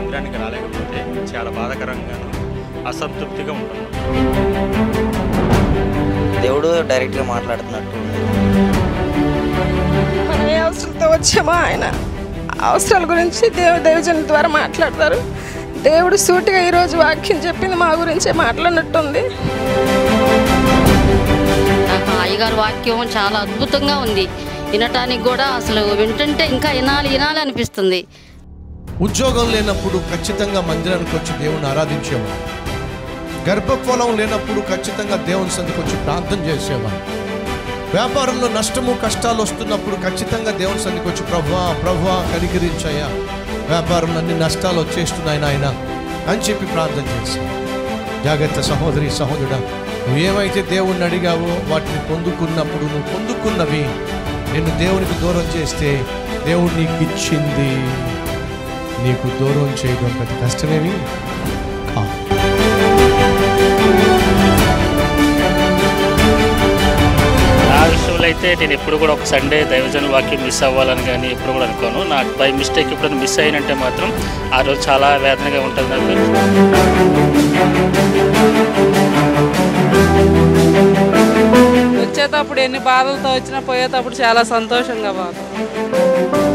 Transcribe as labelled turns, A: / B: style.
A: మందిరానికి రాలేకపోతే చాలా బాధాకరంగాను అసంతృప్తిగా ఉంటుంది
B: దేవుడు డైరెక్ట్గా మాట్లాడుతున్నట్టు ఉంది.
C: మనం ఏ అవసరంతో వచ్చామో ఆయన అవసరాల గురించి దేవ దైవజనుల ద్వారా మాట్లాడతారు దేవుడు సూటిగా ఈరోజు వాక్యం చెప్పింది మా గురించే మాట్లాడినట్టుంది
D: నాకు అయ్యగారి వాక్యం చాలా అద్భుతంగా ఉంది వినటానికి కూడా అసలు వింటుంటే ఇంకా వినాలి వినాలి అనిపిస్తుంది
E: ఉద్యోగం లేనప్పుడు ఖచ్చితంగా మందిరానికి వచ్చి దేవుని ఆరాధించేవాడు గర్భఫలం లేనప్పుడు ఖచ్చితంగా దేవుని సందుకు వచ్చి ప్రార్థన చేసేవాడు వ్యాపారంలో నష్టము కష్టాలు వస్తున్నప్పుడు ఖచ్చితంగా దేవుని సందుకు వచ్చి ప్రభువా ప్రభువా కనికరించాయా వ్యాపారంలో అన్ని నష్టాలు వచ్చేస్తున్నాయి నాయన అని చెప్పి ప్రార్థన చేశాను జాగ్రత్త సహోదరి సహోదరుడా నువ్వు ఏమైతే దేవుణ్ణి అడిగావో వాటిని పొందుకున్నప్పుడు నువ్వు పొందుకున్నవి నిన్ను దేవునికి దూరం చేస్తే దేవుడు నీకు ఇచ్చింది నీకు దూరం చేయడం పెద్ద కష్టమేమి కాదు
F: నా విషయంలో అయితే నేను ఎప్పుడు కూడా ఒక సండే దైవజన వాక్యం మిస్ అవ్వాలని కానీ ఎప్పుడు కూడా అనుకోను నాకు బై మిస్టేక్ ఎప్పుడైనా మిస్ అయినంటే మాత్రం ఆ రోజు చాలా వేదనగా ఉంటుంది నాకు
G: వచ్చేటప్పుడు ఎన్ని బాధలతో వచ్చినా పోయేటప్పుడు చాలా సంతోషంగా బాధ